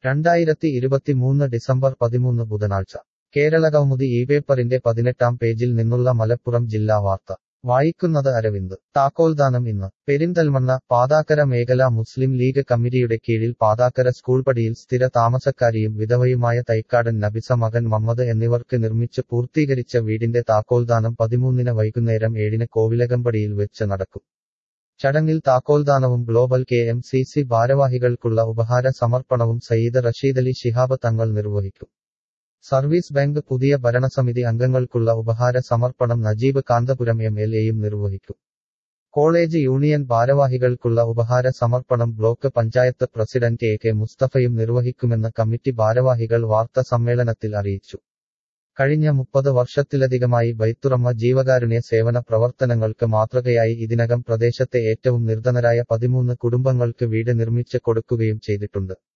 രണ്ടായിരത്തി ഇരുപത്തിമൂന്ന് ഡിസംബർ പതിമൂന്ന് ബുധനാഴ്ച കേരളകൗമുദി ഈ പേപ്പറിന്റെ പതിനെട്ടാം പേജിൽ നിന്നുള്ള മലപ്പുറം ജില്ലാ വാർത്ത വായിക്കുന്നത് അരവിന്ദ് താക്കോൽദാനം ഇന്ന് പെരിന്തൽമണ്ണ പാതാക്കര മേഖല മുസ്ലിം ലീഗ് കമ്മിറ്റിയുടെ കീഴിൽ പാതാക്കര സ്കൂൾപടിയിൽ സ്ഥിര താമസക്കാരിയും വിധവയുമായ തൈക്കാടൻ നബിസ മകൻ മമ്മദ് എന്നിവർക്ക് നിർമ്മിച്ച് പൂർത്തീകരിച്ച വീടിന്റെ താക്കോൽദാനം പതിമൂന്നിന് വൈകുന്നേരം ഏഴിന് കോവിലകമ്പടിയിൽ വെച്ച് നടക്കും ചടങ്ങിൽ താക്കോൽദാനവും global K M C C ഭാരവാഹികൾക്കുള്ള ഉപഹാര സമർപ്പണവും സയ്യിദ് റഷീദലി ശിഹാബ് തങ്ങൾ നിർവഹിക്കും സർവീസ് ബാങ്ക് പുതിയ ഭരണസമിതി അംഗങ്ങൾക്കുള്ള ഉപഹാര സമർപ്പണം നജീബ് കാന്തപുരം എം എൽ എയും നിർവഹിക്കും കോളേജ് യൂണിയൻ ഭാരവാഹികൾക്കുള്ള ഉപഹാര സമർപ്പണം block panchayat president A K മുസ്തഫയും നിർവഹിക്കുമെന്ന് കമ്മിറ്റി ഭാരവാഹികൾ വാർത്താ സമ്മേളനത്തിൽ അറിയിച്ചു കഴിഞ്ഞ മുപ്പത് വർഷത്തിലധികമായി ബൈത്തുറമ്മ ജീവകാരുണ്യ സേവന പ്രവർത്തനങ്ങൾക്ക് മാതൃകയായി ഇതിനകം പ്രദേശത്തെ ഏറ്റവും നിർധനരായ പതിമൂന്ന് കുടുംബങ്ങൾക്ക് വീട് നിർമ്മിച്ച് കൊടുക്കുകയും ചെയ്തിട്ടുണ്ട്